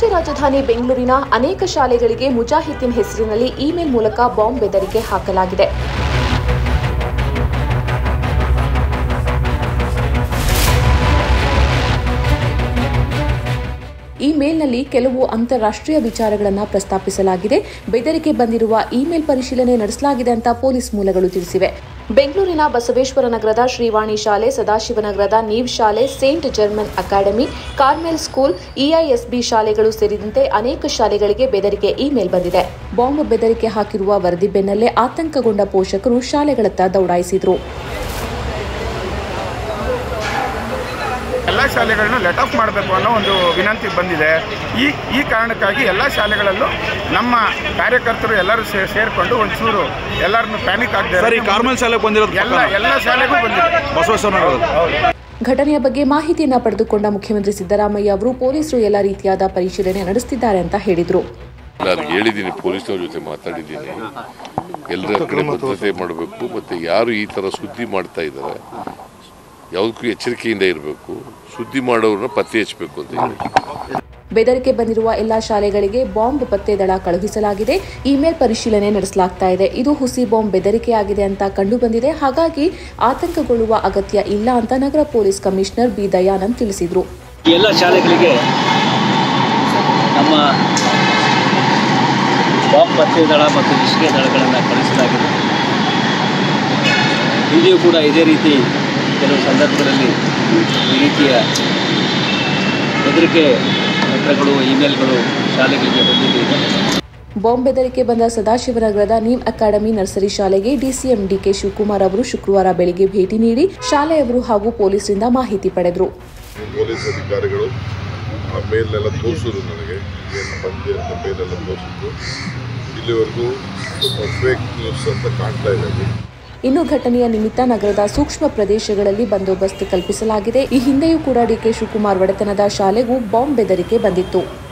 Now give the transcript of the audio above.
ರಾಜ್ಯ ರಾಜಧಾನಿ ಬೆಂಗಳೂರಿನ ಅನೇಕ ಶಾಲೆಗಳಿಗೆ ಮುಜಾಹಿದ್ದೀನ್ ಹೆಸರಿನಲ್ಲಿ ಇಮೇಲ್ ಮೂಲಕ ಬಾಂಬ್ ಬೆದರಿಕೆ ಹಾಕಲಾಗಿದೆ ಈ ಮೇಲ್ನಲ್ಲಿ ಕೆಲವು ಅಂತಾರಾಷ್ಟ್ರೀಯ ವಿಚಾರಗಳನ್ನು ಪ್ರಸ್ತಾಪಿಸಲಾಗಿದೆ ಬೆದರಿಕೆ ಬಂದಿರುವ ಇಮೇಲ್ ಪರಿಶೀಲನೆ ನಡೆಸಲಾಗಿದೆ ಅಂತ ಪೊಲೀಸ್ ಮೂಲಗಳು ತಿಳಿಸಿವೆ ಬೆಂಗಳೂರಿನ ಬಸವೇಶ್ವರ ನಗರದ ಶ್ರೀವಾಣಿ ಶಾಲೆ ಸದಾಶಿವನಗರದ ನೀವ್ ಶಾಲೆ saint German academy Carmel school EISB ಶಾಲೆಗಳು ಸೇರಿದಂತೆ ಅನೇಕ ಶಾಲೆಗಳಿಗೆ ಬೆದರಿಕೆ ಇಮೇಲ್ ಬಂದಿದೆ ಬಾಂಬ್ ಬೆದರಿಕೆ ಹಾಕಿರುವ ವರದಿ ಬೆನ್ನಲ್ಲೇ ಆತಂಕಗೊಂಡ ಪೋಷಕರು ಶಾಲೆಗಳತ್ತ ದೌಡಾಯಿಸಿದ್ರು ಎಲ್ಲ ಶಾಲೆಗಳನ್ನು ಲೆಟ್ ಆಫ್ ಮಾಡಬೇಕು ಅನ್ನೋ ಒಂದು ವಿನಂತಿ ಬಂದಿದೆ ಈ ಈ ಕಾರಣಕ್ಕಾಗಿ ಎಲ್ಲ ಶಾಲೆಗಳಲ್ಲೂ ನಮ್ಮ ಕಾರ್ಯಕರ್ತರು ಎಲ್ಲರೂ ಸೇ ಸೇರಿಕೊಂಡು ಒಂಚೂರು ಎಲ್ಲರನ್ನು ಪ್ಯಾನಿಕ್ ಆಗದೆ ಸರ್ ಈ ಕಾರ್ಮೆಲ್ ಶಾಲೆಗೆ ಬಂದಿರೋದು ಎಲ್ಲ ಎಲ್ಲ ಶಾಲೆಗೂ ಬಂದಿದೆ ಬಸವೇಶ್ವರ ನಗರದಲ್ಲಿ ಘಟನೆಯ ಬಗ್ಗೆ ಮಾಹಿತಿಯನ್ನ ಪಡೆದುಕೊಂಡ ಮುಖ್ಯಮಂತ್ರಿ ಸಿದ್ದರಾಮಯ್ಯ ಅವರು ಪೊಲೀಸರು ಎಲ್ಲ ರೀತಿಯಾದ ಪರಿಶೀಲನೆ ನಡೆಸುತ್ತಿದ್ದಾರೆ ಅಂತ ಹೇಳಿದರು ನಾನು ಹೇಳಿದ್ದೀನಿ ಪೊಲೀಸ್ನವ್ರ ಜೊತೆ ಮಾತಾಡಿದ್ದೀನಿ ಎಲ್ಲರ ಕಡೆ ಭದ್ರತೆ ಮಾಡಬೇಕು ಮತ್ತು ಯಾರು ಈ ಥರ ಸುದ್ದಿ ಮಾಡ್ತಾ ಇದ್ದಾರೆ ಯಾವುದಕ್ಕೂ ಎಚ್ಚರಿಕೆಯಿಂದ ಇರಬೇಕು ಸುದ್ದಿ ಮಾಡೋರನ್ನ ಪತ್ತೆ ಹಚ್ಚಬೇಕು ಅಂತ ಹೇಳಿ ಬೆದರಿಕೆ ಬಂದಿರುವ ಎಲ್ಲಾ ಶಾಲೆಗಳಿಗೆ ಬಾಂಬ್ ಪತ್ತೆ ದಳ ಕಳುಹಿಸಲಾಗಿದೆ ಇಮೇಲ್ ಪರಿಶೀಲನೆ ನಡೆಸಲಾಗ್ತಾ ಇದೆ ಇದು ಹುಸಿ ಬಾಂಬ್ ಬೆದರಿಕೆಯಾಗಿದೆ ಅಂತ ಕಂಡು ಬಂದಿದೆ ಹಾಗಾಗಿ ಆತಂಕಗೊಳ್ಳುವ ಅಗತ್ಯ ಇಲ್ಲ ಅಂತ ನಗರ ಪೊಲೀಸ್ ಕಮಿಷನರ್ ಬಿ ದಯಾನಂದ್ ತಿಳಿಸಿದರು ಈ ಎಲ್ಲ ಶಾಲೆಗಳಿಗೆ ನಮ್ಮ ಬಾಂಬ್ ಪತ್ತೆ ದಳ ಮತ್ತು ನಿಷ್ಕ್ರಿಯ ದಳಗಳನ್ನು ಕಳಿಸಲಾಗಿದೆ ಇಲ್ಲಿಯೂ ಕೂಡ ಇದೇ ರೀತಿ ಕೆಲವು ಸಂದರ್ಭಗಳಲ್ಲಿ ಈ ರೀತಿಯ ಬೆದರಿಕೆ ಪತ್ರಗಳು ಇಮೇಲ್ಗಳು ಶಾಲೆಗಳಿಗೆ ಬಂದಿದೆ ಬಾಂಬ್ ಬೆದರಿಕೆ ಬಂದ ಸದಾಶಿವನಗರದ ನೀಮ್ ಅಕಾಡೆಮಿ ನರ್ಸರಿ ಶಾಲೆಗೆ ಡಿಸಿಎಂ ಡಿಕೆ ಶಿವಕುಮಾರ್ ಅವರು ಶುಕ್ರವಾರ ಬೆಳಿಗ್ಗೆ ಭೇಟಿ ನೀಡಿ ಶಾಲೆಯವರು ಹಾಗೂ ಪೊಲೀಸರಿಂದ ಮಾಹಿತಿ ಪಡೆದರು ಪೊಲೀಸ್ ಅಧಿಕಾರಿಗಳು ಆ ಮೇಲೆಲ್ಲ ತೋರಿಸಿದ್ರು ನನಗೆ ಏನು ಬಂದಿದೆ ಅಂತ ಮೇಲೆಲ್ಲ ತೋರಿಸಿದ್ರು ಇಲ್ಲಿವರೆಗೂ ಸ್ವಲ್ಪ ಫೇಕ್ ನ್ಯೂಸ್ ಅಂತ ಕಾಣ್ತಾ ಇದೆ ಅದು ಇನ್ನು ಘಟನೆಯ ನಿಮಿತ್ತ ನಗರದ ಸೂಕ್ಷ್ಮ ಪ್ರದೇಶಗಳಲ್ಲಿ ಬಂದೋಬಸ್ತ್ ಕಲ್ಪಿಸಲಾಗಿದೆ ಈ ಹಿಂದೆಯೂ ಕೂಡ ಡಿಕೆ ಶಿವಕುಮಾರ್ ಒಡೆತನದ ಶಾಲೆಗೂ ಬಾಂಬ್ ಬೆದರಿಕೆ ಬಂದಿತ್ತು